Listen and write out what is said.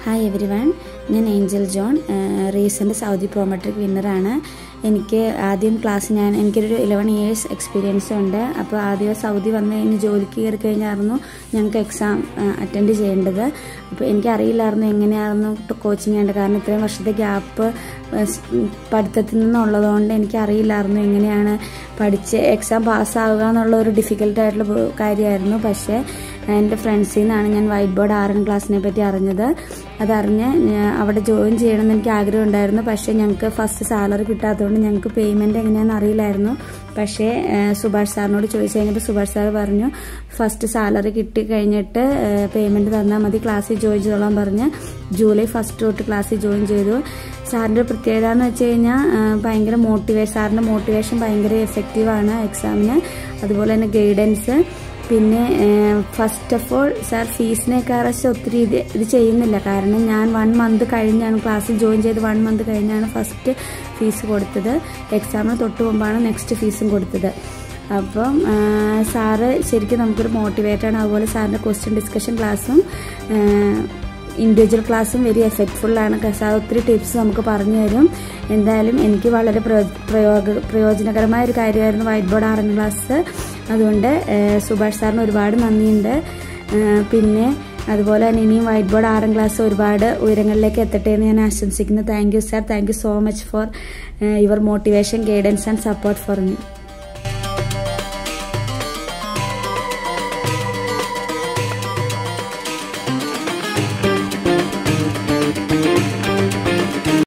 hi everyone ഞാൻ Angel John recent Saudi Prometric വിന്നറാണ് എനിക്ക് ആദ്യം ക്ലാസ് ഞാൻ എനിക്കൊരു ഇലവൻ ഇയേഴ്സ് എക്സ്പീരിയൻസ് ഉണ്ട് അപ്പോൾ ആദ്യം സൗദി വന്ന് കഴിഞ്ഞ് ജോലിക്ക് കയറി കഴിഞ്ഞായിരുന്നു ഞങ്ങൾക്ക് എക്സാം അറ്റൻഡ് ചെയ്യേണ്ടത് അപ്പോൾ എനിക്കറിയില്ലായിരുന്നു എങ്ങനെയായിരുന്നു കോച്ചിങ് ചെയ്യേണ്ടത് കാരണം ഇത്രയും വർഷത്തെ ഗ്യാപ്പ് പഠിത്തത്തിൽ നിന്നുള്ളതുകൊണ്ട് എനിക്കറിയില്ലായിരുന്നു എങ്ങനെയാണ് പഠിച്ച് എക്സാം പാസ്സാവുക എന്നുള്ള ഒരു ഡിഫിക്കൽട്ടായിട്ടുള്ള കാര്യമായിരുന്നു പക്ഷേ എൻ്റെ ഫ്രണ്ട്സിൽ നിന്നാണ് ഞാൻ വൈറ്റ് ബോർഡ് ആർ എൻ ക്ലാസ്സിനെ പറ്റി അറിഞ്ഞത് അതറിഞ്ഞ് അവിടെ ജോയിൻ ചെയ്യണമെന്ന് എനിക്ക് ആഗ്രഹം ഉണ്ടായിരുന്നു പക്ഷേ ഞങ്ങൾക്ക് ഫസ്റ്റ് സാലറി കിട്ടാത്തതുകൊണ്ട് ഞങ്ങൾക്ക് പേയ്മെൻറ്റ് എങ്ങനെയാണെന്ന് അറിയില്ലായിരുന്നു പക്ഷേ സുഭാഷ് സാറിനോട് ചോദിച്ചു കഴിഞ്ഞപ്പോൾ സുഭാഷ് സാർ പറഞ്ഞു ഫസ്റ്റ് സാലറി കിട്ടി കഴിഞ്ഞിട്ട് പേയ്മെൻറ്റ് തന്നാൽ മതി ക്ലാസ്സിൽ ജോയിൻ ചെയ്തോളാൻ പറഞ്ഞ് ജൂലൈ ഫസ്റ്റ് തൊട്ട് ക്ലാസ്സിൽ ജോയിൻ ചെയ്തു സാറിൻ്റെ പ്രത്യേകത എന്ന് വെച്ച് കഴിഞ്ഞാൽ ഭയങ്കര മോട്ടിവേഷൻ സാറിൻ്റെ മോട്ടിവേഷൻ ഭയങ്കര എഫക്റ്റീവാണ് എക്സാമിന് അതുപോലെ തന്നെ ഗൈഡൻസ് പിന്നെ ഫസ്റ്റ് ഓഫ് ഓൾ സാർ ഫീസിനെക്കാറച്ച് ഒത്തിരി ഇത് ഇത് ചെയ്യുന്നില്ല കാരണം ഞാൻ വൺ മന്ത് കഴിഞ്ഞാണ് ക്ലാസ്സിൽ ജോയിൻ ചെയ്ത് വൺ മന്ത് കഴിഞ്ഞാണ് ഫസ്റ്റ് ഫീസ് കൊടുത്തത് എക്സാമിന് തൊട്ട് മുമ്പാണ് നെക്സ്റ്റ് ഫീസും കൊടുത്തത് അപ്പം സാറ് ശരിക്കും നമുക്കൊരു മോട്ടിവേറ്റാണ് അതുപോലെ സാറിൻ്റെ ക്വസ്റ്റ്യൻ ഡിസ്കഷൻ ക്ലാസ്സും ഇൻഡിവിജ്വൽ ക്ലാസ്സും വെരി എഫക്റ്റ്ഫുള്ളാണ് സാർ ഒത്തിരി ടിപ്സ് നമുക്ക് പറഞ്ഞു തരും എന്തായാലും എനിക്ക് വളരെ പ്രയോജ പ്രയോജനകരമായ ഒരു കാര്യമായിരുന്നു വൈറ്റ് ബോർഡ് ആറിന് ക്ലാസ് അതുകൊണ്ട് സുഭാഷ് സാറിന് ഒരുപാട് നന്ദിയുണ്ട് പിന്നെ അതുപോലെ തന്നെ ഇനിയും വൈറ്റ് ബോർഡ് ആറാം ക്ലാസ് ഒരുപാട് ഉയരങ്ങളിലേക്ക് എത്തട്ടെ എന്ന് ഞാൻ ആശംസിക്കുന്നു thank you sir thank you so much for your motivation guidance and support for me